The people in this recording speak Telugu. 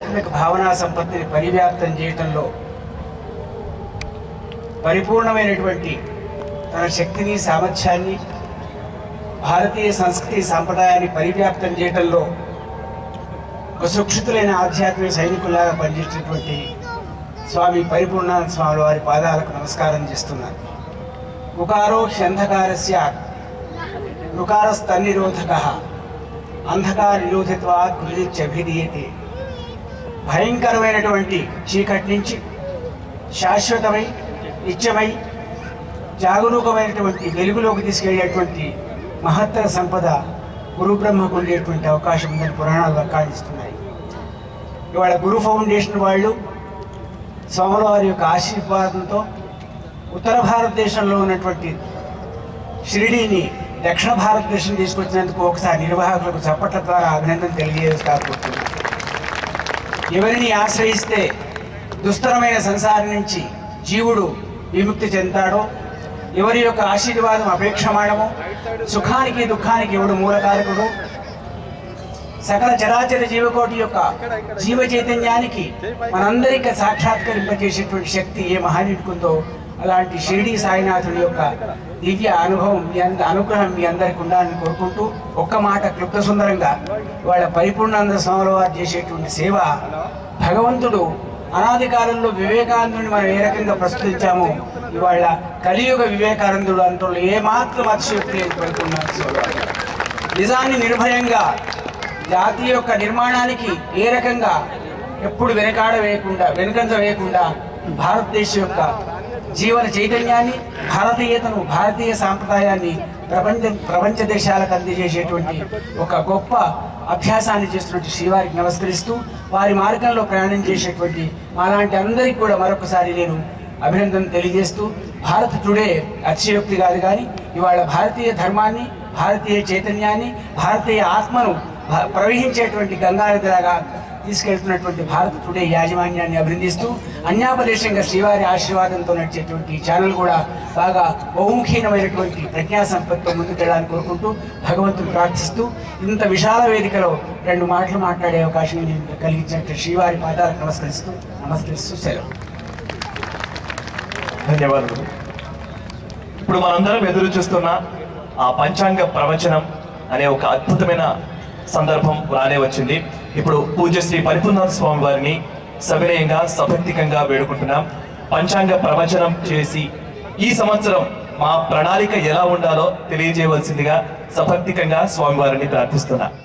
ఆధ్యాత్మిక భావనా సంపత్తిని పరివ్యాప్తం చేయటంలో పరిపూర్ణమైనటువంటి తన శక్తిని సామర్థ్యాన్ని భారతీయ సంస్కృతి సాంప్రదాయాన్ని పరివ్యాప్తం చేయటంలో ఒక సుక్షితులైన ఆధ్యాత్మిక సైనికులాగా పనిచేసినటువంటి స్వామి పరిపూర్ణానంద స్వామి వారి పాదాలకు నమస్కారం చేస్తున్నాను ఉకారో హ్యంధకారస్య రుకారస్తన్నిరోధక అంధకార నిరోధిత్వా కృతిత్యభిధీయతే భయంకరమైనటువంటి చీకటి నుంచి శాశ్వతమై నిత్యమై జాగరూకమైనటువంటి వెలుగులోకి తీసుకెళ్ళేటువంటి మహత్తర సంపద గురు బ్రహ్మకు ఉండేటువంటి అవకాశం ఉందని పురాణాలు వక్కాణిస్తున్నాయి ఇవాళ గురు ఫౌండేషన్ వాళ్ళు స్వాముల వారి యొక్క ఆశీర్వాదంతో ఉత్తర భారతదేశంలో ఉన్నటువంటి షిరిడీని దక్షిణ భారతదేశం తీసుకొచ్చినందుకు ఒకసారి నిర్వాహకులకు చప్పట్ల ద్వారా అభినందన తెలియజేస్తాకుంటున్నాను ఎవరిని ఆశ్రయిస్తే దుస్తరమైన సంసారం నుంచి జీవుడు విముక్తి చెందాడో ఎవరి యొక్క ఆశీర్వాదం అపేక్షమాణమో సుఖానికి దుఃఖానికి ఎవడు మూలకారకుడు సకల చరాచర జీవకోటి యొక్క జీవ చైతన్యానికి మనందరికీ సాక్షాత్కరింపజేసేటువంటి శక్తి ఏ మహానీటికుందో అలాంటి షిరిడి సాయినాథుడి యొక్క దివ్య అనుభవం మీ అంద అనుగ్రహం మీ అందరికి ఉండాలని కోరుకుంటూ ఒక్క మాట క్లుప్త సుందరంగా వాళ్ళ పరిపూర్ణానంద స్వాముల వారు చేసేటువంటి సేవ భగవంతుడు అనాది కాలంలో వివేకానందుని మనం ఏ రకంగా ప్రస్తుతించామో ఇవాళ కలియుగ వివేకానందుడు అంటూ ఏమాత్రం అతిశయోక్తి లేదు పరిపూర్ణానంద స్వామి వారు. నిజాన్ని నిర్భయంగా జాతి యొక్క నిర్మాణానికి ఏ రకంగా ఎప్పుడు వెనకాడ వేయకుండా వెనుకంజ వేయకుండా భారతదేశం యొక్క జీవన చైతన్యాన్ని భారతీయతను భారతీయ సాంప్రదాయాన్ని ప్రపంచ ప్రపంచ దేశాలకు అందజేసేటువంటి ఒక గొప్ప అభ్యాసాన్ని చేస్తున్నటువంటి శ్రీవారికి నమస్కరిస్తూ వారి మార్గంలో ప్రయాణం చేసేటువంటి మాలాంటి అందరికీ కూడా మరొకసారి నేను అభినందన తెలియజేస్తూ భారత్ టుడే అతిశయోక్తి కాదు కానీ ఇవాళ భారతీయ ధర్మాన్ని భారతీయ చైతన్యాన్ని భారతీయ ఆత్మను భ- ప్రవహించేటువంటి గంగానదిలాగా తీసుకెళ్తున్నటువంటి భారత్ టుడే యాజమాన్యాన్ని అభినందిస్తూ అన్యాపదేశంగా శ్రీవారి ఆశీర్వాదంతో నడిచేటువంటి ఈ ఛానల్ కూడా బాగా బహుముఖీనమైనటువంటి ప్రజ్ఞా సంపత్తితో ముందుకెళ్ళాలని కోరుకుంటూ భగవంతుని ప్రార్థిస్తూ ఇంత విశాల వేదికలో రెండు మాటలు మాట్లాడే అవకాశం నేను కలిగించినట్టు శ్రీవారి పాదాలకు నమస్కరిస్తూ నమస్కరిస్తూ సెలవు ధన్యవాదాలు ఇప్పుడు మనందరం ఎదురు చూస్తున్న ఆ పంచాంగ ప్రవచనం అనే ఒక అద్భుతమైన సందర్భం రానే వచ్చింది ఇప్పుడు పూజ్య శ్రీ పరిపూర్ణాథ స్వామి వారిని సవినయంగా సభక్తికంగా వేడుకుంటున్నాం పంచాంగ ప్రవచనం చేసి ఈ సంవత్సరం మా ప్రణాళిక ఎలా ఉండాలో తెలియజేయవలసిందిగా సభక్తికంగా స్వామివారిని ప్రార్థిస్తున్నా